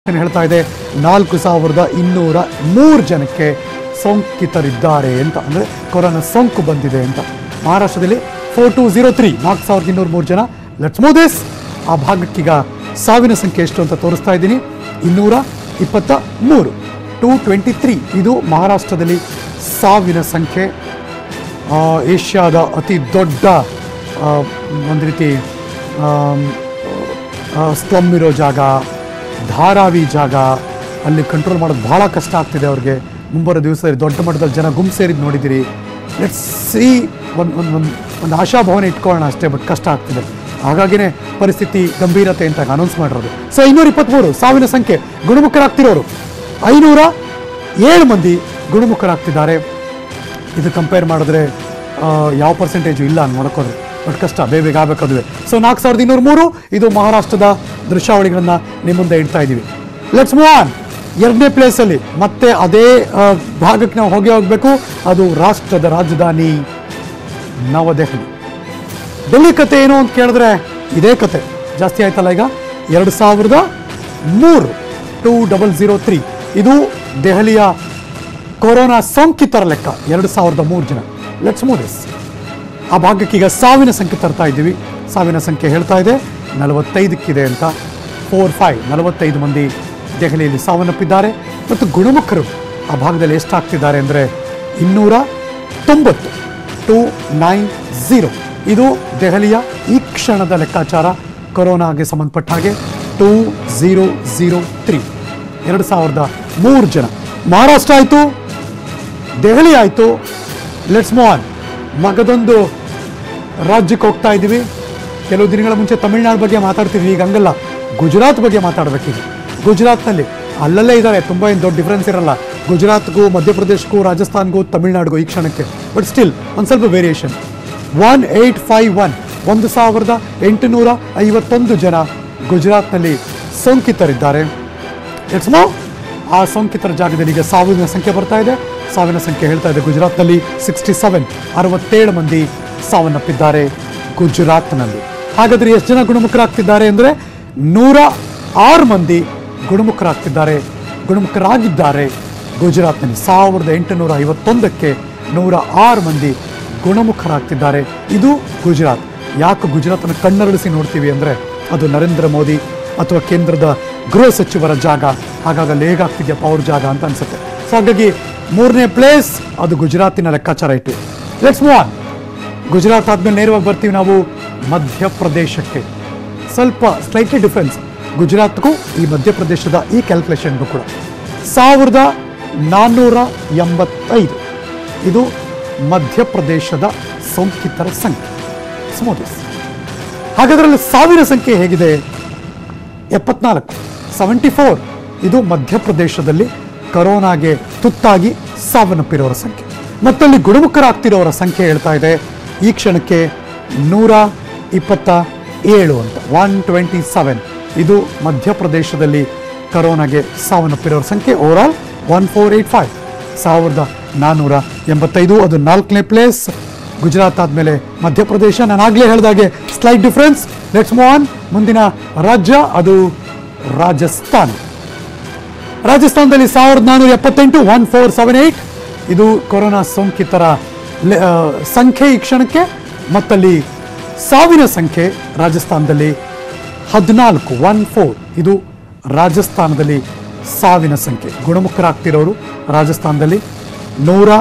ಏನ್ ಹೇಳ್ತಾ ಇದೆ ನಾಲ್ಕು ಸಾವಿರದ ಇನ್ನೂರ ಮೂರು ಜನಕ್ಕೆ ಸೋಂಕಿತರಿದ್ದಾರೆ ಅಂತ ಅಂದರೆ ಕೊರೋನಾ ಸೋಂಕು ಬಂದಿದೆ ಅಂತ ಮಹಾರಾಷ್ಟ್ರದಲ್ಲಿ ಫೋರ್ ಟು ಜೀರೋ ತ್ರೀ ನಾಲ್ಕು ಸಾವಿರದ ಇನ್ನೂರ ಮೂರು ಜನ ಲೆಟ್ಸ್ ಮೂವ್ ದಿಸ್ ಆ ಭಾಗಕ್ಕೀಗ ಸಾವಿನ ಸಂಖ್ಯೆ ಎಷ್ಟು ಅಂತ ತೋರಿಸ್ತಾ ಇದ್ದೀನಿ ಇನ್ನೂರ ಇಪ್ಪತ್ತ ಮೂರು ಟು ಟ್ವೆಂಟಿ ತ್ರೀ ಇದು ಮಹಾರಾಷ್ಟ್ರದಲ್ಲಿ ಸಾವಿನ ಸಂಖ್ಯೆ ಆ, ಏಷ್ಯಾದ ಅತಿ ದೊಡ್ಡ ಆ, ಒಂದು ರೀತಿ ಸ್ಲಮ್ ಇರೋ ಜಾಗ ಧಾರಾವಿ ಜಾಗ ಅಲ್ಲಿ ಕಂಟ್ರೋಲ್ ಮಾಡೋದು ಭಾಳ ಕಷ್ಟ ಆಗ್ತಿದೆ ಅವ್ರಿಗೆ ಮುಂಬರೋ ದಿವಸದಲ್ಲಿ ದೊಡ್ಡ ಮಟ್ಟದಲ್ಲಿ ಜನ ಗುಂಪು ಸೇರಿದ್ದು ನೋಡಿದ್ದೀರಿ ಲೆಟ್ಸ್ ಸಿ ಒಂದು ಒಂದು ಒಂದು ಒಂದು ಆಶಾಭಾವನೆ ಇಟ್ಕೊಳ್ಳೋಣ ಅಷ್ಟೇ ಬಟ್ ಕಷ್ಟ ಆಗ್ತಿದೆ ಹಾಗಾಗಿನೇ ಪರಿಸ್ಥಿತಿ ಗಂಭೀರತೆ ಅಂತ ಅನೌನ್ಸ್ ಮಾಡಿರೋದು ಸೊ ಐನೂರ ಇಪ್ಪತ್ತ್ಮೂರು ಸಾವಿನ ಸಂಖ್ಯೆ ಗುಣಮುಖರಾಗ್ತಿರೋರು ಐನೂರ ಏಳು ಮಂದಿ ಗುಣಮುಖರಾಗ್ತಿದ್ದಾರೆ ಇದು ಕಂಪೇರ್ ಮಾಡಿದ್ರೆ ಆ, ಯಾವ ಪರ್ಸೆಂಟೇಜು ಇಲ್ಲ ಅಂತ ನೋಡ್ಕೋದ್ರೆ ಬಟ್ ಕಷ್ಟ ಬೇಗ ಬೇಗ ಆಗಬೇಕಾದುವೆ ಸೊ ನಾಲ್ಕು ಸಾವಿರದ ಇನ್ನೂರ ಮೂರು ಇದು ಮಹಾರಾಷ್ಟ್ರದ ದೃಶ್ಯಾವಳಿಗಳನ್ನು ನಿಮ್ಮ ಮುಂದೆ ಇಡ್ತಾ ಇದ್ದೀವಿ ಲೆಟ್ಸ್ ಮೂವ್ ಆನ್ ಎರಡನೇ ಪ್ಲೇಸಲ್ಲಿ ಮತ್ತೆ ಅದೇ ಆ, ಭಾಗಕ್ಕೆ ನಾವು ಹೋಗಿ ಹೋಗಬೇಕು ಅದು ರಾಷ್ಟ್ರದ ರಾಜಧಾನಿ ನವದೆಹಲಿ ಡೆಲ್ಲಿ ಕತೆ ಏನು ಅಂತ ಕೇಳಿದ್ರೆ ಇದೇ ಕತೆ ಜಾಸ್ತಿ ಆಯ್ತಲ್ಲ ಈಗ ಎರಡು ಸಾವಿರದ ಮೂರು ಟೂ ಡಬಲ್ ಜೀರೋ ತ್ರೀ ಇದು ದೆಹಲಿಯ ಕೊರೋನಾ ಸೋಂಕಿತರ ಲೆಕ್ಕ ಎರಡು ಸಾವಿರದ ಮೂರು ಜನ ಲೆಟ್ಸ್ ಮೂವ್ ದಿಸ್ ಆ ಭಾಗಕ್ಕೆ ಈಗ ಸಾವಿನ ಸಂಖ್ಯೆ ತರ್ತಾ ಇದ್ದೀವಿ ಸಾವಿನ ಸಂಖ್ಯೆ ಹೇಳ್ತಾ ಇದೆ ನಲವತ್ತೈದಕ್ಕಿದೆ ಅಂತ ಫೋರ್ ಫೈವ್ ನಲವತ್ತೈದು ಮಂದಿ ದೆಹಲಿಯಲ್ಲಿ ಸಾವನ್ನಪ್ಪಿದ್ದಾರೆ ಮತ್ತು ಗುಣಮುಖರು ಆ ಭಾಗದಲ್ಲಿ ಎಷ್ಟಾಗ್ತಿದ್ದಾರೆ ಅಂದರೆ ಇನ್ನೂರ ತೊಂಬತ್ತು ಟು ನೈನ್ ಝೀರೋ ಇದು ದೆಹಲಿಯ ಈ ಕ್ಷಣದ ಲೆಕ್ಕಾಚಾರ ಕೊರೋನಾಗೆ ಸಂಬಂಧಪಟ್ಟ ಹಾಗೆ ಟೂ ಝೀರೋ ಝೀರೋ ತ್ರೀ ಎರಡು ಸಾವಿರದ ಮೂರು ಜನ ಮಹಾರಾಷ್ಟ್ರ ಆಯಿತು ದೆಹಲಿ ಆಯಿತು ಲೆಟ್ಸ್ ಮೂವ್ ಆನ್ ಮಗದೊಂದು ರಾಜ್ಯಕ್ಕೆ ಹೋಗ್ತಾ ಇದ್ದೀವಿ ಕೆಲವು ದಿನಗಳ ಮುಂಚೆ ತಮಿಳ್ನಾಡು ಬಗ್ಗೆ ಮಾತಾಡ್ತಿದ್ವಿ ಈಗ ಹಂಗಲ್ಲ ಗುಜರಾತ್ ಬಗ್ಗೆ ಮಾತಾಡಬೇಕೀಗ ಗುಜರಾತ್ನಲ್ಲಿ ಅಲ್ಲಲ್ಲೇ ಇದ್ದಾರೆ ತುಂಬ ಏನು ದೊಡ್ಡ ಡಿಫ್ರೆನ್ಸ್ ಇರಲ್ಲ ಗುಜರಾತ್ಗೂ ಮಧ್ಯಪ್ರದೇಶಕ್ಕೂ ರಾಜಸ್ಥಾನ್ಗೂ ತಮಿಳ್ನಾಡಿಗೂ ಈ ಕ್ಷಣಕ್ಕೆ ಬಟ್ ಸ್ಟಿಲ್ ಒಂದು ಸ್ವಲ್ಪ variation one eight five one ಒಂದು ಸಾವಿರದ ಎಂಟುನೂರ ಐವತ್ತೊಂದು ಜನ ಗುಜರಾತ್ನಲ್ಲಿ ಸೋಂಕಿತರಿದ್ದಾರೆ ಇಟ್ಸ್ ನೋ ಆ ಸೋಂಕಿತರ ಜಾಗದಲ್ಲಿ ಈಗ ಸಾವಿನ ಸಂಖ್ಯೆ ಬರ್ತಾ ಇದೆ ಸಾವಿನ ಸಂಖ್ಯೆ ಹೇಳ್ತಾ ಇದೆ ಗುಜರಾತ್ನಲ್ಲಿ ಸಿಕ್ಸ್ಟಿ ಸೆವೆನ್ ಅರವತ್ತೇಳು ಮಂದಿ ಸಾವನ್ನಪ್ಪಿದ್ದಾರೆ ಗುಜರಾತ್ನಲ್ಲಿ ಹಾಗಾದ್ರೆ ಎಷ್ಟು ಜನ ಗುಣಮುಖರಾಗ್ತಿದ್ದಾರೆ ಅಂದರೆ ನೂರ ಆರು ಮಂದಿ ಗುಣಮುಖರಾಗ್ತಿದ್ದಾರೆ ಗುಣಮುಖರಾಗಿದ್ದಾರೆ ಗುಜರಾತ್ನಲ್ಲಿ ಸಾವಿರದ ಎಂಟುನೂರ ಐವತ್ತೊಂದಕ್ಕೆ ನೂರ ಆರು ಮಂದಿ ಗುಣಮುಖರಾಗ್ತಿದ್ದಾರೆ ಇದು ಗುಜರಾತ್ ಯಾಕೆ ಗುಜರಾತನ್ನು ಕಣ್ಣರಳಿಸಿ ನೋಡ್ತೀವಿ ಅಂದರೆ ಅದು ನರೇಂದ್ರ ಮೋದಿ ಅಥವಾ ಕೇಂದ್ರದ ಗೃಹ ಸಚಿವರ ಜಾಗ ಹಾಗಾಗಿ ಅಲ್ಲಿ ಹೇಗಾಗ್ತಿದ್ಯಪ್ಪ ಅವ್ರ ಜಾಗ ಅಂತ ಅನ್ಸುತ್ತೆ ಸೊ ಹಾಗಾಗಿ ಮೂರನೇ ಪ್ಲೇಸ್ ಅದು ಗುಜರಾತಿನ ಲೆಕ್ಕಾಚಾರ ಇಟ್ಟು ಲೆಟ್ಸ್ ಮೂವ್ ಆನ್ ಗುಜರಾತ್ ಆದ್ಮೇಲೆ ನೇರವಾಗಿ ಬರ್ತೀವಿ ನಾವು ಮಧ್ಯಪ್ರದೇಶಕ್ಕೆ ಸ್ವಲ್ಪ ಸ್ಲೈಟ್ಲಿ ಡಿಫ್ರೆನ್ಸ್ ಗುಜರಾತ್ಗೂ ಈ ಮಧ್ಯಪ್ರದೇಶದ ಈ ಕ್ಯಾಲ್ಕುಲೇಷನ್ಗೂ ಕೂಡ ಸಾವಿರದ ನಾನ್ನೂರ ಎಂಬತ್ತೈದು ಇದು ಮಧ್ಯಪ್ರದೇಶದ ಸೋಂಕಿತರ ಸಂಖ್ಯೆ ಸ್ಮೋಟಿಸ್ ಹಾಗಾದ್ರೆ ಅಲ್ಲಿ ಸಾವಿನ ಸಂಖ್ಯೆ ಹೇಗಿದೆ ಎಪ್ಪತ್ನಾಲ್ಕು ಸೆವೆಂಟಿ ಫೋರ್ ಇದು ಮಧ್ಯಪ್ರದೇಶದಲ್ಲಿ ಕರೋನಾಗೆ ತುತ್ತಾಗಿ ಸಾವನ್ನಪ್ಪಿರೋರ ಸಂಖ್ಯೆ ಮತ್ತಲ್ಲಿ ಗುಣಮುಖರಾಗ್ತಿರೋರ ಸಂಖ್ಯೆ ಹೇಳ್ತಾ ಇದೆ ಈ ಕ್ಷಣಕ್ಕೆ ನೂರ ಇಪ್ಪತ್ತ ಏಳು ಅಂತ ಒನ್ ಟ್ವೆಂಟಿ ಸೆವೆನ್ ಇದು ಮಧ್ಯಪ್ರದೇಶದಲ್ಲಿ ಕರೋನಾಗೆ ಸಾವನ್ನಪ್ಪಿರೋರ ಸಂಖ್ಯೆ overall one four eight five ಸಾವಿರದ ನಾನ್ನೂರ ಎಂಬತ್ತೈದು ಅದು ನಾಲ್ಕನೇ ಪ್ಲೇಸ್ ಗುಜರಾತ್ ಆದಮೇಲೆ ಮಧ್ಯಪ್ರದೇಶ ನಾನು ಆಗಲೇ ಹೇಳಿದಾಗೆ slight difference let's move on ಮುಂದಿನ ರಾಜ್ಯ ಅದು ರಾಜಸ್ಥಾನ್ ರಾಜಸ್ಥಾನದಲ್ಲಿ ಸಾವಿರದ ನಾನ್ನೂರ ಎಪ್ಪತ್ತೆಂಟು ಒನ್ ಫೋರ್ ಸೆವೆನ್ ಏಯ್ಟ್ ಇದು ಕೊರೋನಾ ಸೋಂಕಿತರ ಲೆ- ಆ, ಸಂಖ್ಯೆ ಈ ಕ್ಷಣಕ್ಕೆ ಮತ್ತಲ್ಲಿ ಸಾವಿನ ಸಂಖ್ಯೆ ರಾಜಸ್ಥಾನದಲ್ಲಿ ಹದಿನಾಲ್ಕು ಒನ್ ಫೋರ್ ಇದು ರಾಜಸ್ಥಾನದಲ್ಲಿ ಸಾವಿನ ಸಂಖ್ಯೆ ಗುಣಮುಖರಾಗ್ತಿರೋರು ರಾಜಸ್ಥಾನದಲ್ಲಿ ನೂರ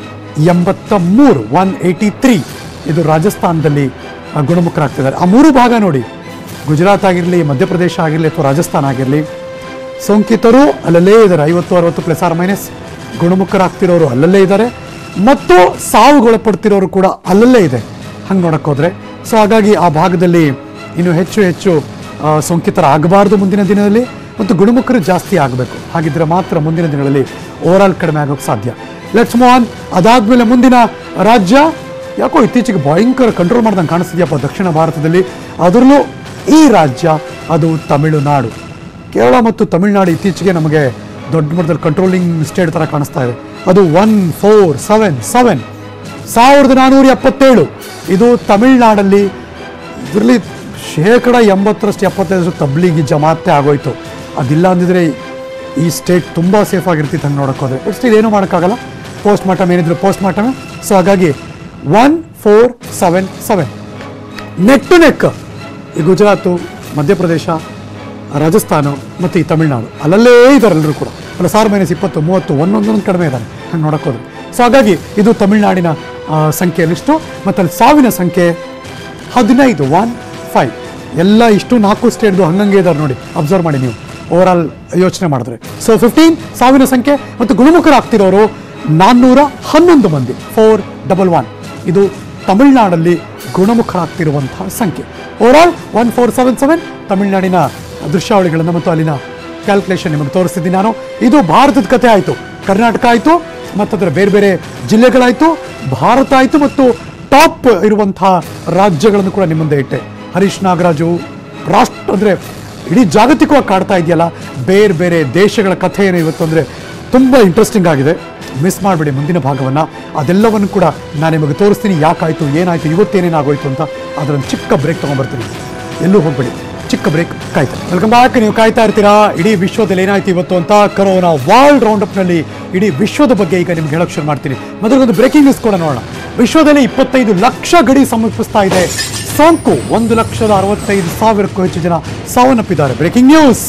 ಎಂಬತ್ತ ಮೂರು ಒನ್ ಏಯ್ಟಿ ತ್ರೀ ಇದು ರಾಜಸ್ಥಾನದಲ್ಲಿ ಆ, ಗುಣಮುಖರಾಗ್ತಿದ್ದಾರೆ ಆ ಮೂರು ಭಾಗ ನೋಡಿ ಗುಜರಾತ್ ಆಗಿರಲಿ ಮಧ್ಯಪ್ರದೇಶ ಆಗಿರಲಿ ಅಥವಾ ರಾಜಸ್ಥಾನ ಆಗಿರಲಿ ಸೋಂಕಿತರು ಅಲ್ಲಲ್ಲೇ ಇದ್ದಾರೆ ಐವತ್ತು ಅರವತ್ತು ಪ್ಲಸ್ ಆರ್ ಮೈನಸ್ ಗುಣಮುಖರಾಗ್ತಿರೋರು ಅಲ್ಲಲ್ಲೇ ಇದ್ದಾರೆ ಮತ್ತು ಸಾವುಗೊಳಪಡ್ತಿರೋರು ಕೂಡ ಅಲ್ಲಲ್ಲೇ ಇದೆ ಹಂಗೆ ನೋಡಕ್ ಹೋದ್ರೆ ಸೊ ಹಾಗಾಗಿ ಆ ಭಾಗದಲ್ಲಿ ಇನ್ನು ಹೆಚ್ಚು ಹೆಚ್ಚು ಆ, ಸೋಂಕಿತರಾಗಬಾರ್ದು ಮುಂದಿನ ದಿನದಲ್ಲಿ ಮತ್ತು ಗುಣಮುಖರು ಜಾಸ್ತಿ ಆಗಬೇಕು ಹಾಗಿದ್ರೆ ಮಾತ್ರ ಮುಂದಿನ ದಿನಗಳಲ್ಲಿ ಓವರಾಲ್ ಕಡಿಮೆ ಆಗೋಕ್ಕೆ ಸಾಧ್ಯ ಲೆಟ್ಸ್ ಮೋಹನ್ ಅದಾದ್ಮೇಲೆ ಮುಂದಿನ ರಾಜ್ಯ ಯಾಕೋ ಇತ್ತೀಚೆಗೆ ಭಯಂಕರ ಕಂಟ್ರೋಲ್ ಮಾಡ್ದಂಗೆ ಕಾಣಿಸ್ತಿದ್ಯಪ್ಪ ದಕ್ಷಿಣ ಭಾರತದಲ್ಲಿ ಅದರಲ್ಲೂ ಈ ರಾಜ್ಯ ಅದು ತಮಿಳುನಾಡು ಕೇರಳ ಮತ್ತು ತಮಿಳುನಾಡು ಇತ್ತೀಚೆಗೆ ನಮಗೆ ದೊಡ್ಡ ಮಟ್ಟದಲ್ಲಿ ಕಂಟ್ರೋಲಿಂಗ್ ಸ್ಟೇಟ್ ಥರ ಕಾಣಿಸ್ತಾ ಇದೆ ಅದು ಒನ್ ಫೋರ್ ಸೆವೆನ್ ಸೆವೆನ್ ಸಾವಿರದ ನಾನ್ನೂರ ಎಪ್ಪತ್ತೇಳು ಇದು ತಮಿಳುನಾಡಲ್ಲಿ ಇದರಲ್ಲಿ ಶೇಕಡ ಎಂಬತ್ತರಷ್ಟು ಎಪ್ಪತ್ತೈದರಷ್ಟು ತಬ್ಲಿಗಿ ಜಮಾತೆ ಆಗೋಯ್ತು ಅದಿಲ್ಲ ಅಂದಿದ್ರೆ ಈ ಸ್ಟೇಟ್ ತುಂಬ ಸೇಫ್ ಆಗಿರ್ತಿತ್ತು ಹಂಗೆ ನೋಡೋಕೆ ಹೋದ್ರೆ ಬಟ್ ಸ್ಟಿಲ್ ಏನೂ ಮಾಡೋಕ್ಕಾಗಲ್ಲ ಪೋಸ್ಟ್ ಮಾರ್ಟಮ್ ಏನಿದ್ರು ಪೋಸ್ಟ್ ಮಾರ್ಟಮ್ ಸೊ ಹಾಗಾಗಿ one four seven seven neck to neck ಈ ಗುಜರಾತು ಮಧ್ಯಪ್ರದೇಶ ರಾಜಸ್ಥಾನ ಮತ್ತು ಈ ತಮಿಳುನಾಡು ಅಲ್ಲಲ್ಲೇ ಇದ್ದಾರೆ ಎಲ್ಲರೂ ಕೂಡ ಅಲ್ಲ ಸಾವಿರ ಮೈನಸ್ ಇಪ್ಪತ್ತು ಮೂವತ್ತು ಒಂದೊಂದೊಂದು ಕಡಿಮೆ ಇದ್ದಾರೆ ಹಂಗೆ ನೋಡಕ್ಕೆ ಹೋದ್ರೆ ಸೊ ಹಾಗಾಗಿ ಇದು ತಮಿಳುನಾಡಿನ ಆ, ಸಂಖ್ಯೆ ಲಿಸ್ಟು ಮತ್ತು ಅಲ್ಲಿ ಸಾವಿನ ಸಂಖ್ಯೆ ಹದಿನೈದು ಒನ್ ಫೈವ್ ಎಲ್ಲ ಇಷ್ಟು ನಾಲ್ಕು ಸ್ಟೇಟ್ದು ಹಂಗಂಗೆ ಇದ್ದಾರೆ ನೋಡಿ ಅಬ್ಸರ್ವ್ ಮಾಡಿ ನೀವು ಓವರ್ ಆಲ್ ಯೋಚನೆ ಮಾಡಿದ್ರೆ ಸೊ ಫಿಫ್ಟೀನ್ ಸಾವಿನ ಸಂಖ್ಯೆ ಮತ್ತು ಗುಣಮುಖರಾಗ್ತಿರೋರು ನಾನ್ನೂರ ಹನ್ನೊಂದು ಮಂದಿ ಫೋರ್ ಡಬಲ್ ಒನ್ ಇದು ತಮಿಳುನಾಡಲ್ಲಿ ಗುಣಮುಖರಾಗ್ತಿರುವಂತಹ ಸಂಖ್ಯೆ overall one four seven seven ತಮಿಳುನಾಡಿನ ದೃಶ್ಯಾವಳಿಗಳನ್ನು ಮತ್ತು ಅಲ್ಲಿನ ಕ್ಯಾಲ್ಕುಲೇಷನ್ ನಿಮಗೆ ತೋರಿಸ್ತಿದ್ದೀನಿ ನಾನು ಇದು ಭಾರತದ ಕಥೆ ಆಯಿತು ಕರ್ನಾಟಕ ಆಯಿತು ಮತ್ತು ಅದರ ಬೇರೆ ಬೇರೆ ಜಿಲ್ಲೆಗಳಾಯಿತು ಭಾರತ ಆಯಿತು ಮತ್ತು ಟಾಪ್ ಇರುವಂತಹ ರಾಜ್ಯಗಳನ್ನು ಕೂಡ ನಿಮ್ಮ ಮುಂದೆ ಇಟ್ಟೆ ಹರೀಶ್ ನಾಗರಾಜು ರಾಷ್ಟ್ರ ಅಂದರೆ ಇಡೀ ಜಾಗತಿಕವಾಗಿ ಕಾಡ್ತಾ ಇದೆಯಲ್ಲ ಬೇರೆ ಬೇರೆ ದೇಶಗಳ ಕಥೆ ಏನು ಇವತ್ತು ಅಂದರೆ ತುಂಬ ಇಂಟ್ರೆಸ್ಟಿಂಗ್ ಆಗಿದೆ ಮಿಸ್ ಮಾಡಬೇಡಿ ಮುಂದಿನ ಭಾಗವನ್ನು ಅದೆಲ್ಲವನ್ನು ಕೂಡ ನಾನು ನಿಮಗೆ ತೋರಿಸ್ತೀನಿ ಯಾಕಾಯಿತು ಏನಾಯಿತು ಇವತ್ತೇನೇನಾಗೋಯ್ತು ಅಂತ ಅದರೊಂದು ಚಿಕ್ಕ ಬ್ರೇಕ್ ತೊಗೊಂಡ್ಬರ್ತೀನಿ ಎಲ್ಲೂ ಹೋಗ್ಬೇಡಿ ಚಿಕ್ಕ ಬ್ರೇಕ್ ಕಾಯ್ತಾ ವೆಲ್ಕಮ್ ಬ್ಯಾಕ್ ನೀವು ಕಾಯ್ತಾ ಇರ್ತೀರಾ ಇಡೀ ವಿಶ್ವದಲ್ಲಿ ಏನಾಯ್ತು ಇವತ್ತು ಅಂತ ಕರೋನಾ ವರ್ಲ್ಡ್ ರೌಂಡ್ ಅಪ್ನಲ್ಲಿ ಇಡೀ ವಿಶ್ವದ ಬಗ್ಗೆ ಈಗ ನಿಮ್ಗೆ ಹೇಳಕ್ ಶುರು ಮಾಡ್ತೀನಿ ಮೊದಲೊಂದು ಬ್ರೇಕಿಂಗ್ ನ್ಯೂಸ್ ಕೂಡ ನೋಡೋಣ ವಿಶ್ವದಲ್ಲಿ ಇಪ್ಪತ್ತೈದು ಲಕ್ಷ ಗಡಿ ಸಮೀಪಿಸ್ತಾ ಇದೆ ಸೋಂಕು ಒಂದು ಲಕ್ಷದ ಅರವತ್ತೈದು ಸಾವಿರಕ್ಕೂ ಹೆಚ್ಚು ಜನ ಸಾವನ್ನಪ್ಪಿದ್ದಾರೆ ಬ್ರೇಕಿಂಗ್ ನ್ಯೂಸ್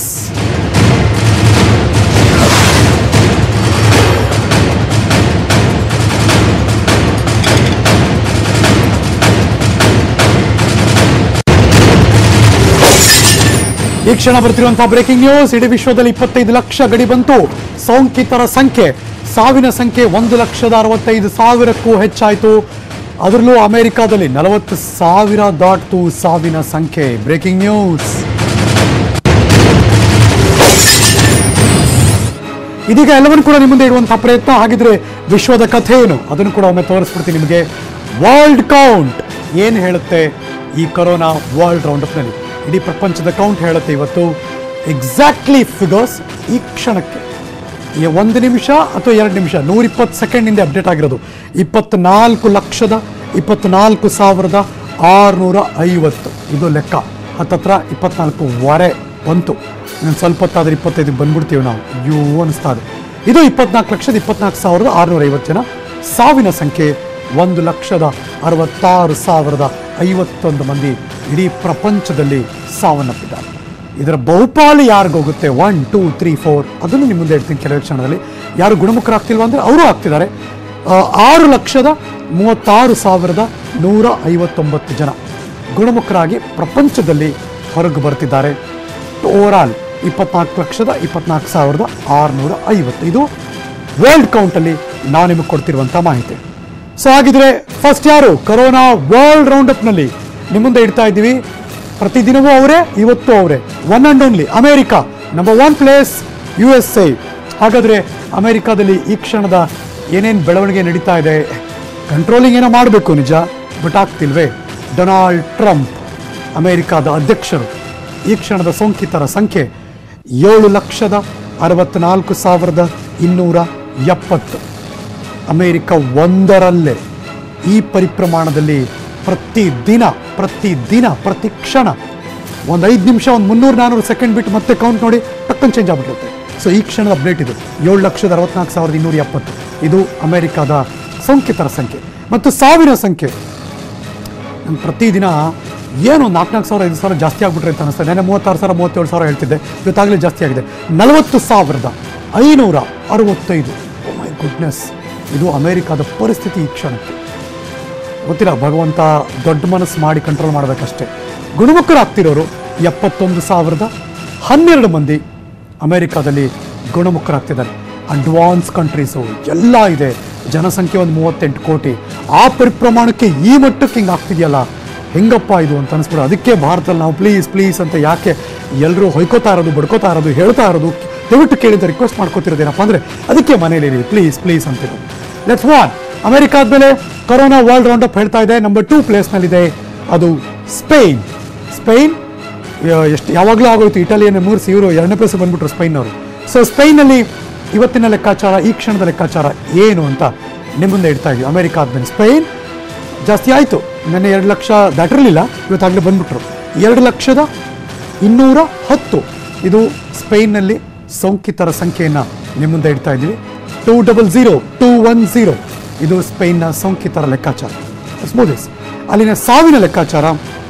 ಈ ಕ್ಷಣ ಬರ್ತಿರುವಂತಹ ಬ್ರೇಕಿಂಗ್ ನ್ಯೂಸ್ ಇಡೀ ವಿಶ್ವದಲ್ಲಿ ಇಪ್ಪತ್ತೈದು ಲಕ್ಷ ಗಡಿ ಬಂತು ಸೋಂಕಿತರ ಸಂಖ್ಯೆ ಸಾವಿನ ಸಂಖ್ಯೆ ಒಂದು ಲಕ್ಷದ ಅರವತ್ತೈದು ಸಾವಿರಕ್ಕೂ ಹೆಚ್ಚಾಯಿತು ಅದರಲ್ಲೂ ಅಮೆರಿಕಾದಲ್ಲಿ ನಲವತ್ತು ಸಾವಿರ ದಾಟ್ತು ಸಾವಿನ ಸಂಖ್ಯೆ ಬ್ರೇಕಿಂಗ್ ನ್ಯೂಸ್ ಇದೀಗ ಎಲ್ಲವನ್ನು ಕೂಡ ನಿಮ್ಮ ಮುಂದೆ ಇಡುವಂತಹ ಪ್ರಯತ್ನ ಹಾಗಿದ್ರೆ ವಿಶ್ವದ ಕಥೆ ಏನು ಅದನ್ನು ಕೂಡ ಒಮ್ಮೆ ತೋರಿಸ್ಬಿಡ್ತೀನಿ ನಿಮಗೆ ವರ್ಲ್ಡ್ ಕೌಂಟ್ ಏನು ಹೇಳುತ್ತೆ ಈ ಕೊರೋನಾ ವರ್ಲ್ಡ್ ರೌಂಡಪ್ನಲ್ಲಿ ಇಡೀ ಪ್ರಪಂಚದ ಕೌಂಟ್ ಹೇಳುತ್ತೆ ಇವತ್ತು ಎಕ್ಸಾಕ್ಟ್ಲಿ ಫಿಗರ್ಸ್ ಈ ಕ್ಷಣಕ್ಕೆ ಈ ಒಂದು ನಿಮಿಷ ಅಥವಾ ಎರಡು ನಿಮಿಷ ನೂರಿಪ್ಪತ್ತು ಸೆಕೆಂಡಿಂದ ಅಪ್ಡೇಟ್ ಆಗಿರೋದು ಇಪ್ಪತ್ನಾಲ್ಕು ಲಕ್ಷದ ಇಪ್ಪತ್ನಾಲ್ಕು ಸಾವಿರದ ಆರುನೂರ ಐವತ್ತು ಇದು ಲೆಕ್ಕ ಹತ್ತತ್ರ ಇಪ್ಪತ್ನಾಲ್ಕೂವರೆ ಬಂತು ಇನ್ನೊಂದು ಸ್ವಲ್ಪ ಹೊತ್ತಾದ್ರೆ ಇಪ್ಪತ್ತೈದಕ್ಕೆ ಬಂದ್ಬಿಡ್ತೀವಿ ನಾವು ಅಯ್ಯೋ ಅನಿಸ್ತಾ ಇದೆ ಇದು ಇಪ್ಪತ್ನಾಲ್ಕು ಲಕ್ಷದ ಇಪ್ಪತ್ನಾಲ್ಕು ಸಾವಿರದ ಆರುನೂರ ಐವತ್ತು ಜನ ಸಾವಿನ ಸಂಖ್ಯೆ ಒಂದು ಲಕ್ಷದ ಅರವತ್ತಾರು ಸಾವಿರದ ಐವತ್ತೊಂದು ಮಂದಿ ಇಡೀ ಪ್ರಪಂಚದಲ್ಲಿ ಸಾವನ್ನಪ್ಪಿದ್ದಾರೆ ಇದರ ಬಹುಪಾಲು ಯಾರಿಗೋಗುತ್ತೆ ಒನ್ ಟೂ ತ್ರೀ ಫೋರ್ ಅದನ್ನು ನಿಮ್ಮ ಮುಂದೆ ಇಡ್ತೀನಿ ಕೆಲವೇ ಕ್ಷಣದಲ್ಲಿ ಯಾರು ಗುಣಮುಖರಾಗ್ತಿಲ್ವ ಅಂದರೆ ಅವರು ಆಗ್ತಿದ್ದಾರೆ ಆ, ಆರು ಲಕ್ಷದ ಮೂವತ್ತಾರು ಸಾವಿರದ ನೂರ ಐವತ್ತೊಂಬತ್ತು ಜನ ಗುಣಮುಖರಾಗಿ ಪ್ರಪಂಚದಲ್ಲಿ ಹೊರಗೆ ಬರ್ತಿದ್ದಾರೆ ಓವರ್ ಆಲ್ ಇಪ್ಪತ್ನಾಲ್ಕು ಲಕ್ಷದ ಇಪ್ಪತ್ನಾಲ್ಕು ಸಾವಿರದ ಆರುನೂರ ಐವತ್ತು ಇದು ವರ್ಲ್ಡ್ ಕೌಂಟಲ್ಲಿ ನಾವು ನಿಮಗೆ ಕೊಡ್ತಿರುವಂಥ ಮಾಹಿತಿ ಸೊ ಹಾಗಿದ್ರೆ ಫಸ್ಟ್ ಯಾರು ಕರೋನಾ ವರ್ಲ್ಡ್ ರೌಂಡ್ ಅಪ್ನಲ್ಲಿ ನಿಮ್ಮ ಮುಂದೆ ಇಡ್ತಾ ಇದ್ದೀವಿ ಪ್ರತಿದಿನವೂ ಅವರೇ ಇವತ್ತು ಅವರೇ one and only America number one place U S A ಹಾಗಾದರೆ ಅಮೇರಿಕಾದಲ್ಲಿ ಈ ಕ್ಷಣದ ಏನೇನು ಬೆಳವಣಿಗೆ ನಡೀತಾ ಇದೆ ಕಂಟ್ರೋಲಿಂಗ್ ಏನೋ ಮಾಡಬೇಕು ನಿಜ ಬಟ್ ಆಗ್ತಿಲ್ವೇ ಡೊನಾಲ್ಡ್ ಟ್ರಂಪ್ ಅಮೇರಿಕಾದ ಅಧ್ಯಕ್ಷರು ಈ ಕ್ಷಣದ ಸೋಂಕಿತರ ಸಂಖ್ಯೆ ಏಳು ಲಕ್ಷದ ಅರವತ್ನಾಲ್ಕು ಸಾವಿರದ ಇನ್ನೂರ ಎಪ್ಪತ್ತು ಅಮೇರಿಕ ಒಂದರಲ್ಲೇ ಈ ಪರಿಪ್ರಮಾಣದಲ್ಲಿ ಪ್ರತಿ ದಿನ ಪ್ರತಿ ದಿನ ಪ್ರತಿ ಕ್ಷಣ ಒಂದು ಐದು ನಿಮಿಷ ಒಂದು ಮುನ್ನೂರು ನಾನ್ನೂರು ಸೆಕೆಂಡ್ ಬಿಟ್ಟು ಮತ್ತೆ ಕೌಂಟ್ ನೋಡಿ ಟಕ್ಕನ್ ಚೇಂಜ್ ಆಗ್ಬಿಟ್ಟಿರುತ್ತೆ ಸೊ ಈ ಕ್ಷಣದ ಅಪ್ಡೇಟ್ ಇದು ಏಳು ಲಕ್ಷದ ಅರವತ್ನಾಲ್ಕು ಸಾವಿರದ ಇನ್ನೂರ ಎಪ್ಪತ್ತು ಇದು ಅಮೇರಿಕಾದ ಸೋಂಕಿತರ ಸಂಖ್ಯೆ ಮತ್ತು ಸಾವಿನ ಸಂಖ್ಯೆ ನಾನು ಪ್ರತಿದಿನ ಏನು ನಾಲ್ಕು ನಾಲ್ಕು ಸಾವಿರ ಐದು ಸಾವಿರ ಜಾಸ್ತಿ ಆಗ್ಬಿಟ್ರೆ ಅಂತ ಅನಿಸ್ತದೆ ನೆನೆ ಮೂವತ್ತಾರು ಸಾವಿರ ಮೂವತ್ತೇಳು ಸಾವಿರ ಹೇಳ್ತಿದ್ದೆ ಇವತ್ತಾಗಲೇ ಜಾಸ್ತಿ ಆಗಿದೆ ನಲವತ್ತು ಸಾವಿರದ ಐನೂರ ಅರವತ್ತೈದು ಓ ಮೈ ಗುಡ್ನೆಸ್ ಇದು ಅಮೇರಿಕಾದ ಪರಿಸ್ಥಿತಿ ಈ ಕ್ಷಣಕ್ಕೆ ಗೊತ್ತಿಲ್ಲ ಭಗವಂತ ದೊಡ್ಡ ಮನಸ್ಸು ಮಾಡಿ ಕಂಟ್ರೋಲ್ ಮಾಡಬೇಕಷ್ಟೇ ಗುಣಮುಖರಾಗ್ತಿರೋರು ಎಪ್ಪತ್ತೊಂದು ಸಾವಿರದ ಹನ್ನೆರಡು ಮಂದಿ ಅಮೇರಿಕಾದಲ್ಲಿ ಗುಣಮುಖರಾಗ್ತಿದ್ದಾರೆ ಅಡ್ವಾನ್ಸ್ ಕಂಟ್ರೀಸು ಎಲ್ಲ ಇದೆ ಜನಸಂಖ್ಯೆ ಒಂದು ಮೂವತ್ತೆಂಟು ಕೋಟಿ ಆ ಪರಿಪ್ರಮಾಣಕ್ಕೆ ಈ ಮಟ್ಟಕ್ಕೆ ಹಿಂಗೆ ಆಗ್ತಿದೆಯಲ್ಲ ಹೆಂಗಪ್ಪ ಇದು ಅಂತ ಅನಿಸ್ಬಿಡು ಅದಕ್ಕೆ ಭಾರತದಲ್ಲಿ ನಾವು ಪ್ಲೀಸ್ ಪ್ಲೀಸ್ ಅಂತ ಯಾಕೆ ಎಲ್ಲರೂ ಹೊಯ್ಕೋತಾ ಇರೋದು ಬಡ್ಕೋತಾ ಇರೋದು ಹೇಳ್ತಾ ಇರೋದು ದಯವಿಟ್ಟು ಕೇಳಿದ ರಿಕ್ವೆಸ್ಟ್ ಮಾಡ್ಕೋತಿರೋದೇನಪ್ಪ ಅಂದರೆ ಅದಕ್ಕೆ ಮನೇಲಿರಿ ಪ್ಲೀಸ್ ಪ್ಲೀಸ್ ಅಂತಿರೋದು ಲೆಟ್ಸ್ ವಾನ್ ಅಮೆರಿಕ ಆದಮೇಲೆ ಕೊರೋನಾ ವರ್ಲ್ಡ್ ರೌಂಡ್ ಅಪ್ ಹೇಳ್ತಾ ಇದೆ ನಂಬರ್ ಟೂ ಪ್ಲೇಸ್ನಲ್ಲಿದೆ ಅದು ಸ್ಪೇನ್ ಸ್ಪೇನ್ ಎಷ್ಟು ಯಾವಾಗಲೂ ಆಗೋಯ್ತು ಇಟಾಲಿಯನ್ನು ಮೂರಿಸಿ ಇವರು ಎರಡನೇ ಪ್ಲೇಸ್ ಬಂದ್ಬಿಟ್ರು ಸ್ಪೈನ್ನವರು ಸೊ ಸ್ಪೈನಲ್ಲಿ ಇವತ್ತಿನ ಲೆಕ್ಕಾಚಾರ ಈ ಕ್ಷಣದ ಲೆಕ್ಕಾಚಾರ ಏನು ಅಂತ ನಿಮ್ಮ ಮುಂದೆ ಇಡ್ತಾ ಇದ್ವಿ ಅಮೆರಿಕ ಆದ್ಮೇಲೆ ಸ್ಪೈನ್ ಜಾಸ್ತಿ ಆಯಿತು ನೆನ್ನೆ ಎರಡು ಲಕ್ಷ ದಾಟಿರಲಿಲ್ಲ ಇವತ್ತಾಗಲೇ ಬಂದ್ಬಿಟ್ರು ಎರಡು ಲಕ್ಷದ ಇನ್ನೂರ ಹತ್ತು ಇದು ಸ್ಪೇನ್ನಲ್ಲಿ ಸೋಂಕಿತರ ಸಂಖ್ಯೆಯನ್ನು ನಿಮ್ಮ ಮುಂದೆ ಇಡ್ತಾ ಇದ್ದೀವಿ two double zero two one zero ಇದು ಸ್ಪೇನ್ನ ಸೋಂಕಿತರ ಲೆಕ್ಕಾಚಾರ ಸ್ಮೂದಿಸ್ ಅಲ್ಲಿನ ಸಾವಿನ ಲೆಕ್ಕಾಚಾರ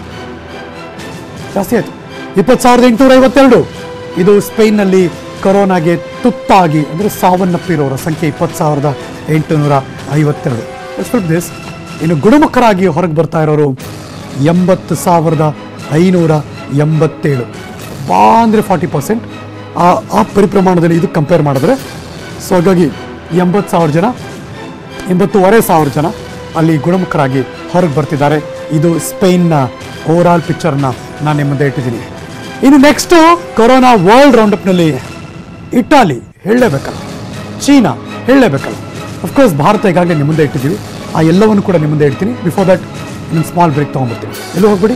ಜಾಸ್ತಿ ಆಯಿತು ಇಪ್ಪತ್ತು ಸಾವಿರದ ಎಂಟುನೂರ ಐವತ್ತೆರಡು ಇದು ಸ್ಪೇನ್ನಲ್ಲಿ ಕೊರೋನಾಗೆ ತುತ್ತಾಗಿ ಅಂದರೆ ಸಾವನ್ನಪ್ಪಿರೋರ ಸಂಖ್ಯೆ ಇಪ್ಪತ್ತು ಸಾವಿರದ ಎಂಟುನೂರ ಐವತ್ತೆರಡು ದಿಸ್ ಇನ್ನು ಗುಣಮುಖರಾಗಿ ಹೊರಗೆ ಬರ್ತಾ ಇರೋರು ಎಂಬತ್ತು ಸಾವಿರದ ಐನೂರ ಎಂಬತ್ತೇಳು ಬಾ ಅಂದರೆ ಫಾರ್ಟಿ ಪರ್ಸೆಂಟ್ ಆ ಆ ಪರಿಪ್ರಮಾಣದಲ್ಲಿ ಇದು ಕಂಪೇರ್ ಮಾಡಿದ್ರೆ ಸೊ ಹಾಗಾಗಿ ಎಂಬತ್ತು ಸಾವಿರ ಜನ ಎಂಬತ್ತೂವರೆ ಸಾವಿರ ಜನ ಅಲ್ಲಿ ಗುಣಮುಖರಾಗಿ ಹೊರಗೆ ಬರ್ತಿದ್ದಾರೆ ಇದು ಸ್ಪೇನ್ನ ಓವರ್ ಆಲ್ ಪಿಕ್ಚರ್ನ ನಾನು ನಿಮ್ಮ ಮುಂದೆ ಇಟ್ಟಿದ್ದೀನಿ ಇನ್ನು ನೆಕ್ಸ್ಟು ಕೊರೋನಾ ವರ್ಲ್ಡ್ ರೌಂಡಪ್ನಲ್ಲಿ ಇಟಾಲಿ ಹೇಳಲೇಬೇಕಲ್ಲ ಚೀನಾ ಹೇಳಲೇಬೇಕಲ್ಲ ಅಫ್ಕೋರ್ಸ್ ಭಾರತ ಈಗಾಗಲೇ ನಿಮ್ಮ ಮುಂದೆ ಇಟ್ಟಿದ್ದೀವಿ ಆ ಎಲ್ಲವನ್ನು ಕೂಡ ನಿಮ್ಮ ಮುಂದೆ ಇಡ್ತೀನಿ ಬಿಫೋರ್ ದಟ್ ಇನ್ನೊಂದು ಸ್ಮಾಲ್ ಬ್ರೇಕ್ ತೊಗೊಂಡ್ಬರ್ತೀನಿ ಎಲ್ಲೂ ಹೋಗ್ಬಿಡಿ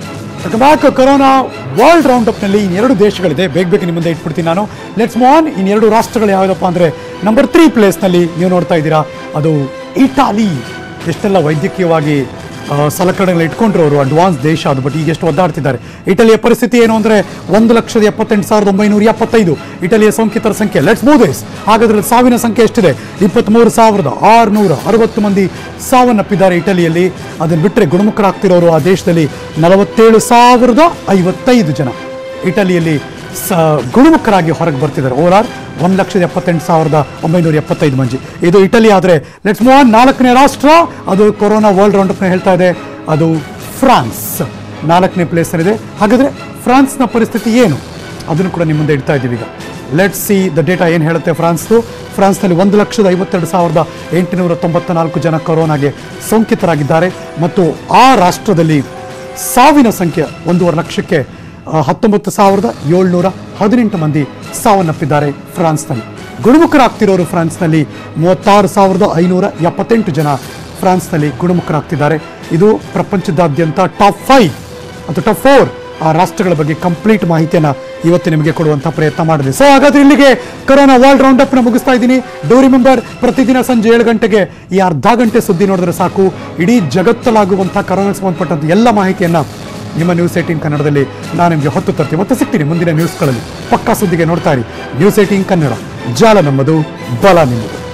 ಬ್ಯಾಕ್ ಕೊರೋನಾ ವರ್ಲ್ಡ್ ರೌಂಡ್ ಅಪ್ನಲ್ಲಿ ಇನ್ನೆರಡು ದೇಶಗಳಿದೆ ಬೇಗ ಬೇಗ ನಿಮ್ಮ ಮುಂದೆ ಇಟ್ಬಿಡ್ತೀನಿ ನಾನು ಲೆಟ್ಸ್ ಮಾನ್ ಇನ್ನೆರಡು ರಾಷ್ಟ್ರಗಳು ಯಾವುದಪ್ಪ ಅಂದರೆ ನಂಬರ್ ತ್ರೀ ಪ್ಲೇಸ್ನಲ್ಲಿ ನೀವು ನೋಡ್ತಾ ಇದ್ದೀರಾ ಅದು ಇಟಾಲಿ ಎಷ್ಟೆಲ್ಲ ವೈದ್ಯಕೀಯವಾಗಿ ಆ, ಸಲಕರಣೆಗಳು ಇಟ್ಕೊಂಡ್ರು ಅವರು ಅಡ್ವಾನ್ಸ್ ದೇಶ ಅದು ಬಟ್ ಈಗ ಎಷ್ಟು ಒದ್ದಾಡ್ತಿದ್ದಾರೆ ಇಟಲಿಯ ಪರಿಸ್ಥಿತಿ ಏನು ಅಂದರೆ ಒಂದು ಲಕ್ಷದ ಎಪ್ಪತ್ತೆಂಟು ಸಾವಿರದ ಒಂಬೈನೂರ ಎಪ್ಪತ್ತೈದು ಇಟಲಿಯ ಸೋಂಕಿತರ ಸಂಖ್ಯೆ ಲೆಟ್ಸ್ ಮೂವ್ ದಿಸ್ ಹಾಗಾದ್ರೆ ಸಾವಿನ ಸಂಖ್ಯೆ ಎಷ್ಟಿದೆ ಇಪ್ಪತ್ತ್ಮೂರು ಸಾವಿರದ ಆರುನೂರ ಅರವತ್ತು ಮಂದಿ ಸಾವನ್ನಪ್ಪಿದ್ದಾರೆ ಇಟಲಿಯಲ್ಲಿ ಅದನ್ನು ಬಿಟ್ಟರೆ ಗುಣಮುಖರಾಗ್ತಿರೋರು ಆ ದೇಶದಲ್ಲಿ ನಲವತ್ತೇಳು ಸಾವಿರದ ಐವತ್ತೈದು ಜನ ಇಟಲಿಯಲ್ಲಿ ಸ ಗುಣಮುಖರಾಗಿ ಹೊರಗೆ ಬರ್ತಿದ್ದಾರೆ ಓವರ್ ಆಲ್ ಒಂದು ಲಕ್ಷದ ಎಪ್ಪತ್ತೆಂಟು ಸಾವಿರದ ಒಂಬೈನೂರ ಎಪ್ಪತ್ತೈದು ಮಂದಿ ಇದು ಇಟಲಿ ಆದರೆ ಲೆಟ್ಸ್ ಮೂವ್ ನಾಲ್ಕನೇ ರಾಷ್ಟ್ರ ಅದು ಕೊರೋನಾ ವರ್ಲ್ಡ್ ರೌಂಡಪ್ನ ಹೇಳ್ತಾ ಇದೆ ಅದು ಫ್ರಾನ್ಸ್ ನಾಲ್ಕನೇ ಪ್ಲೇಸ್ನಲ್ಲಿದೆ ಹಾಗಾದರೆ ಫ್ರಾನ್ಸ್ನ ಪರಿಸ್ಥಿತಿ ಏನು ಅದನ್ನು ಕೂಡ ನಿಮ್ಮ ಮುಂದೆ ಇಡ್ತಾ ಇದ್ದೀವಿ ಈಗ ಲೆಟ್ ಸಿ ದ ಡೇಟಾ ಏನು ಹೇಳುತ್ತೆ ಫ್ರಾನ್ಸ್ದು ಫ್ರಾನ್ಸ್ನಲ್ಲಿ ಒಂದು ಲಕ್ಷದ ಐವತ್ತೆರಡು ಸಾವಿರದ ಎಂಟುನೂರ ತೊಂಬತ್ತ ನಾಲ್ಕು ಜನ ಕೊರೋನಾಗೆ ಸೋಂಕಿತರಾಗಿದ್ದಾರೆ ಮತ್ತು ಆ ರಾಷ್ಟ್ರದಲ್ಲಿ ಸಾವಿನ ಸಂಖ್ಯೆ ಒಂದೂವರೆ ಲಕ್ಷಕ್ಕೆ ಆ, ಹತ್ತೊಂಬತ್ತು ಸಾವಿರದ ಏಳ್ನೂರ ಹದಿನೆಂಟು ಮಂದಿ ಸಾವನ್ನಪ್ಪಿದ್ದಾರೆ ಫ್ರಾನ್ಸ್ನಲ್ಲಿ ಗುಣಮುಖರಾಗ್ತಿರೋರು ಫ್ರಾನ್ಸ್ನಲ್ಲಿ ಮೂವತ್ತಾರು ಸಾವಿರದ ಐನೂರ ಎಪ್ಪತ್ತೆಂಟು ಜನ ಫ್ರಾನ್ಸ್ನಲ್ಲಿ ಗುಣಮುಖರಾಗ್ತಿದ್ದಾರೆ ಇದು ಪ್ರಪಂಚದಾದ್ಯಂತ ಟಾಪ್ ಫೈವ್ ಅಥವಾ ಟಾಪ್ ಫೋರ್ ಆ ರಾಷ್ಟ್ರಗಳ ಬಗ್ಗೆ ಕಂಪ್ಲೀಟ್ ಮಾಹಿತಿಯನ್ನು ಇವತ್ತು ನಿಮಗೆ ಕೊಡುವಂಥ ಪ್ರಯತ್ನ ಮಾಡಿದೆ ಸೊ ಹಾಗಾದ್ರೆ ಇಲ್ಲಿಗೆ ಕೊರೋನಾ ವರ್ಲ್ಡ್ ರೌಂಡ್ ಅಪ್ನ ಮುಗಿಸ್ತಾ ಇದ್ದೀನಿ ಡೋ ರಿಮೆಂಬರ್ ಪ್ರತಿದಿನ ಸಂಜೆ ಏಳು ಗಂಟೆಗೆ ಈ ಅರ್ಧ ಗಂಟೆ ಸುದ್ದಿ ನೋಡಿದ್ರೆ ಸಾಕು ಇಡೀ ಜಗತ್ತಲ್ಲಾಗುವಂಥ ಕೊರೋನಾಗೆ ಸಂಬಂಧಪಟ್ಟಂಥ ಎಲ್ಲ ಮಾಹಿತಿಯನ್ನು ನಿಮ್ಮ ನ್ಯೂಸ್ ಏಟೀನ್ ಕನ್ನಡದಲ್ಲಿ ನಾನು ನಿಮಗೆ ಹೊತ್ತು ತರ್ತೀನಿ ಮತ್ತೆ ಸಿಗ್ತೀನಿ ಮುಂದಿನ ನ್ಯೂಸ್ಗಳಲ್ಲಿ ಪಕ್ಕಾ ಸುದ್ದಿಗೆ ನೋಡ್ತಾ ಇರಿ ನ್ಯೂಸ್ ಏಟೀನ್ ಕನ್ನಡ ಜಾಲ ನಮ್ಮದು ಬಲ ನಿಮ್ಮದು